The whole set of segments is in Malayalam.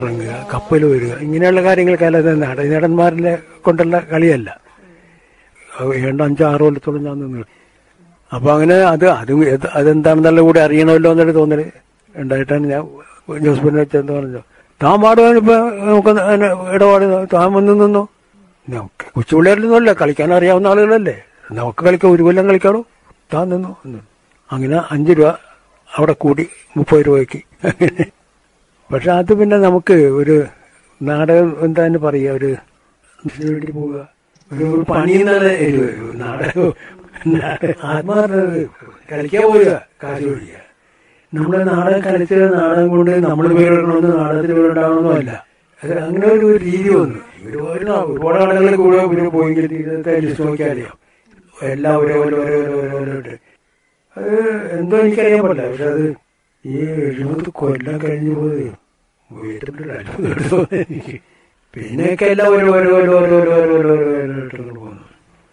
ഇറങ്ങുക കപ്പൽ വരിക ഇങ്ങനെയുള്ള കാര്യങ്ങൾക്കല്ലാതെ നട നടന്മാരിലെ കൊണ്ടുള്ള കളിയല്ല അത് ഏണ്ട അഞ്ചോ ആറോ കൊല്ലത്തോളം ഞാൻ നിന്ന് അപ്പൊ അങ്ങനെ അത് അത് ഏത് അതെന്താണെന്നുള്ള കൂടി അറിയണമല്ലോ എന്നൊരു തോന്നല് ഉണ്ടായിട്ടാണ് ഞാൻ ജോസ്ബിനെ വെച്ചെന്ന് പറഞ്ഞു താൻ പാടുവാൻ ഇപ്പൊ നമുക്ക് അതിന് ഇടപാട് താൻ വന്ന് നിന്നോ നമുക്ക് കൊച്ചുപിള്ളേരിലൊന്നുമല്ല കളിക്കാൻ അറിയാവുന്ന ആളുകളല്ലേ നമുക്ക് കളിക്കാം ഒരു കൊല്ലം കളിക്കാറോ താൻ നിന്നു എന്ന്. അങ്ങനെ അഞ്ച് രൂപ അവിടെ കൂടി മുപ്പത് രൂപയ്ക്ക് അങ്ങനെ പക്ഷെ അത് പിന്നെ നമുക്ക് ഒരു നാടകം എന്താന്ന് പറയുക ഒരു ഇതിനു വേണ്ടി പോവുക ഒരു ഒരു പണി എന്നുള്ള ഒരു നാടകം ആത്മാർത്ഥ കളിക്കാൻ പോവുക കാശ് മേടിക്കുക നമ്മളെ നാടകം കളിച്ച നാടകം കൊണ്ട് നമ്മൾ പേരെടുക്കണമെന്ന് നാടകത്തിന് പേരുണ്ടാവണമെന്നല്ല അത് അങ്ങനെ ഒരു രീതി വന്നു ഒരുപാട് നാ- ഒരുപാട് നാടകങ്ങളിൽ കൂടെ ഇവര് പോയെങ്കിൽ ഇന്നത്തെ ലിസ്റ്റ് നോക്കിയാൽ അറിയാം എല്ലാം ഒരേ പോലെ ഒരേ ഒരേ ഒരേ ഒരേ ഇട്ട്. അത് എന്തോ എനിക്കറിയാൻ പറ്റില്ല പക്ഷെ അത് ഈ എഴുപത് കൊല്ലം കഴിഞ്ഞു പോയി വീട്ടിലൊരു അത്ഭുതം കേട്ടോ എനിക്ക്. പിന്നെയൊക്കെ എല്ലാം ഓരോ ഓരോ ഓരോ ഓരോ ഓരോ ഓരോ ഓരോ ഓരോ ഓരോ ഇട്ടുകൊണ്ട് പോകുന്നു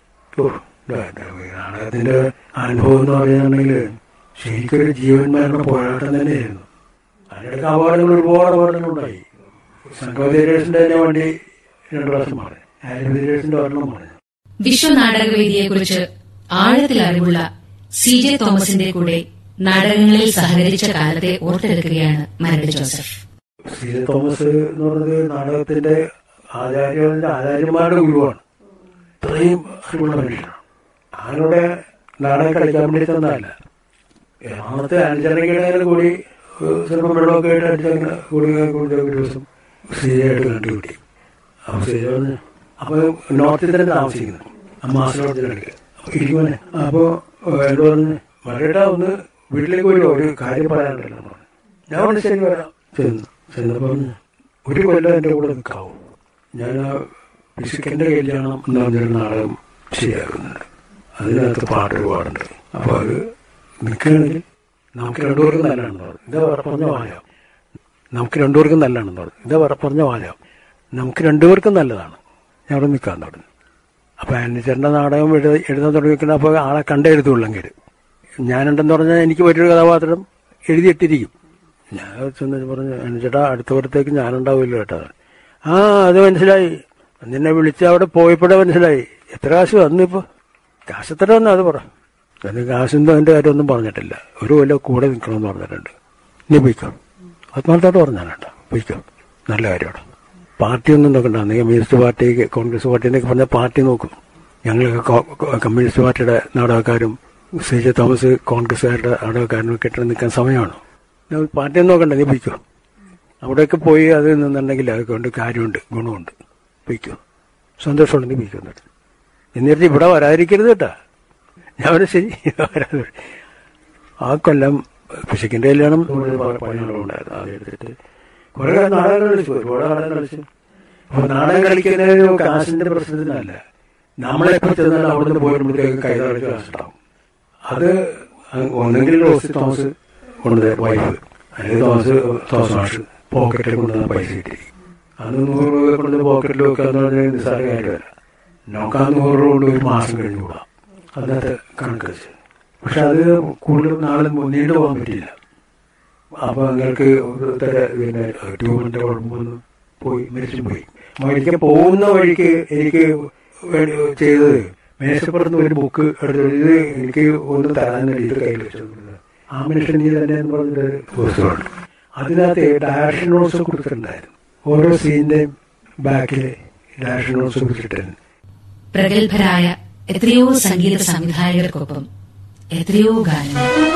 ഓ, ഇതാ, ഇതാ, ഈ നാടകത്തിന്റെ അനുഭവം എന്ന് പറയുകയാണെങ്കിൽ ശരിക്കൊരു ജീവൻ മരണ പോരാട്ടം തന്നെയായിരുന്നു അതിനിടയ്ക്ക് അപകടങ്ങൾ ഒരുപാട് അപകടങ്ങളുണ്ടായി സംഘവിദ്യാഭ്യാസത്തിന്റെ തന്നെ വണ്ടി രണ്ടു പ്രാവശ്യം മാറി ആയുർവേദിന്റെ ഒരെണ്ണം മാറി വിശ്വനാടകവേദിയെക്കുറിച്ച് ആഴത്തിൽ അറിവുള്ള സി ജെ തോമസിന്റെ കൂടെ നാടകങ്ങളിൽ സഹകരിച്ച കാലത്തെ ഓർത്തെടുക്കുകയാണ് മരട് ജോസഫ് സി ജെ തോമസ് എന്ന് പറയുന്നത് നാടകത്തിന്റെ ആചാര്യന്റെ ആചാര്യന്മാരുടെ ഗുരുവാണ് ഇത്രയും അറിവുള്ള മനുഷ്യനാണ് ആരുടെ നാടകം കളിക്കാൻ വേണ്ടി തന്നതല്ല എറണാകുളത്തെ അനുചരണയുടെ കൂടി ഏഹ്, ചിലപ്പോൾ വെള്ളമൊക്കെ ആയിട്ട് അടിച്ചങ്ങനെ കൂടി കൂടി ഒരു ദിവസം സി ജെ ആയിട്ട് കണ്ടുകിട്ടി അപ്പൊ സി ജെ പറഞ്ഞു അപ്പൊ നോർത്തിൽ തന്നെ താമസിക്കുന്നു മാസ്റ്ററോട്ടിനടുക്ക് ഇരിക്കുവാനെ അപ്പൊ എന്നോട് പറഞ്ഞു മഴയുടെ ഒന്ന് വീട്ടിലേക്ക് പോയി ഒരു കാര്യം പറയാനുണ്ടല്ലോ എന്ന് പറഞ്ഞു. ഞാൻ പറഞ്ഞു ശരി വരാം ചെന്നു ചെന്നപ്പോ പറഞ്ഞു, ഒരു കൊല്ലം എന്റെ കൂടെ നിൽക്കാവൂ ഞാൻ ആ ഫിസിക്കന്റെ കല്യാണം എന്ന് പറഞ്ഞൊരു നാടകം ശരിയാക്കുന്നുണ്ട് അതിനകത്ത് പാട്ട് ഒരുപാടുണ്ട് അപ്പൊ അത് നിൽക്കുകയാണെങ്കിൽ നമുക്ക് രണ്ടുപേർക്കും നല്ലതാണെന്ന് പറഞ്ഞു ഇതാ പറഞ്ഞ വാചകം നമുക്ക് രണ്ടുപേർക്കും നല്ലതാണെന്ന് പറഞ്ഞു ഇതാ പറഞ്ഞ വാചകം നമുക്ക് രണ്ടുപേർക്കും നല്ലതാണ് ഞാൻ അവിടെ നിൽക്കാൻ തുടങ്ങി അപ്പൊ അനിച്ചേട്ടൻ്റെ നാടകം എഴുത എഴുതാൻ തുടങ്ങിക്കുന്ന അപ്പോൾ ആളെ കണ്ടേ എഴുതുള്ളെങ്കിൽ ഞാനുണ്ടെന്ന് പറഞ്ഞാൽ എനിക്ക് പറ്റിയൊരു കഥാപാത്രം എഴുതിയിട്ടിരിക്കും ഞാൻ ചെന്ന് പറഞ്ഞു അനുചേട്ടാ അടുത്ത പുറത്തേക്ക് ഞാനുണ്ടാവില്ല കേട്ടോ ആ അത് മനസ്സിലായി നിന്നെ വിളിച്ച് അവിടെ പോയപ്പോഴേ മനസ്സിലായി എത്ര കാശ് വന്നിപ്പോ കാശ് എത്ര വന്നു അത് പറ അതിന് കാശിന്റെ അതിന്റെ കാര്യമൊന്നും പറഞ്ഞിട്ടില്ല ഒരു കൊല്ലം കൂടെ നിൽക്കണമെന്ന് പറഞ്ഞിട്ടുണ്ട് നീ പോയിക്കോ ആത്മാർത്ഥമായിട്ട് പറഞ്ഞാണ് കേട്ടോ പോയിക്കോ നല്ല കാര്യമാണ് പാർട്ടി ഒന്നും നോക്കണ്ട നീ കമ്മ്യൂണിസ്റ്റ് പാർട്ടി കോൺഗ്രസ് പാർട്ടി എന്നൊക്കെ പറഞ്ഞാൽ പാർട്ടി നോക്കും ഞങ്ങളൊക്കെ കോ- കോ- കമ്മ്യൂണിസ്റ്റ് പാർട്ടിയുടെ നാടകക്കാരും സി ജെ തോമസ് കോൺഗ്രസ്സുകാരുടെ നാടകക്കാരും ഒക്കെ ഇട്ട് നിൽക്കാൻ സമയമാണ് ഞാൻ പാർട്ടി ഒന്നും നോക്കണ്ട നീ പോയിക്കോ അവിടെയൊക്കെ പോയി അത് നിന്നുണ്ടെങ്കിൽ അതൊക്കെ കൊണ്ട് കാര്യമുണ്ട് ഗുണമുണ്ട് പോയിക്കോ സന്തോഷമുണ്ട് നീ പോയിക്കോ എന്നിട്ട് എന്നിട്ട് ഇവിടെ വരാതിരിക്കരുത് കേട്ടാ ഞാൻ പറഞ്ഞു, ശരി വരാതെ ആ കൊല്ലം ഫിസിക്കിന്റെ കല്യാണം പണികളുണ്ടായിരുന്നു അത് എടുത്തിട്ട് കുറെ നാടകം കളിച്ചു ഒരുപാട് നാടകം കളിച്ചു അപ്പൊ നാടകം കളിക്കുന്നതിന് കാശിന്റെ പ്രശ്നത്തിനല്ല നമ്മളെപ്പോ ചെന്നാൽ അവിടെ നിന്ന് പോരുമ്പോഴത്തേക്ക് കൈതാളിച്ച് കാശുണ്ടാവും അത് ഒന്നെങ്കിൽ റോസി തോമസ് കൊണ്ടുവന്ന വൈഫ് അല്ലെങ്കിൽ തോമസ് തോമസ് മാഷ് പോക്കറ്റിൽ കൊണ്ടുവന്ന പൈസ കിട്ടി അന്ന് നൂറ് രൂപ കൊണ്ട് പോക്കറ്റിൽ വെക്കാന്ന് പറഞ്ഞാൽ നിസ്സാര കാര്യമല്ല നമുക്ക് ആ നൂറ് രൂപ കൊണ്ട് ഒരു മാസം കഴിഞ്ഞുകൂടാ അതിനകത്ത് കണക്ക് വെച്ച് പക്ഷെ അത് കൂടുതൽ നാളെ നീണ്ടു പോകാൻ പറ്റിയില്ല അപ്പൊ നിങ്ങൾക്ക് ഒരു പിന്നെ ട്യൂബിന്റെ കുഴപ്പമൊന്ന് പോയി മരിച്ചു പോയി ഒരിക്കൽ പോകുന്ന വഴിക്ക് എനിക്ക് വേണ്ടി ചെയ്തത് മേശപ്പുറത്ത് ഒരു ബുക്ക് എടുത്ത് ഇത് എനിക്ക് ഒന്ന് തരാൻ വേണ്ടി ഇത് കയ്യിൽ വെച്ചു ആ മനുഷ്യൻ നീ തന്നെ എന്ന് പറഞ്ഞൊരു പുസ്തകമുണ്ട് അതിനകത്ത് ഡയറക്ഷൻ നോട്ട്സ് കൊടുത്തിട്ടുണ്ടായിരുന്നു ഓരോ സീനിന്റെയും ബാക്കിൽ ഡയറക്ഷൻ നോട്ട്സ് കൊടുത്തിട്ടുണ്ട് പ്രഗത്ഭരായ എത്രയോ സംഗീത സംവിധായകർക്കൊപ്പം എത്രയോ ഗാനങ്ങൾ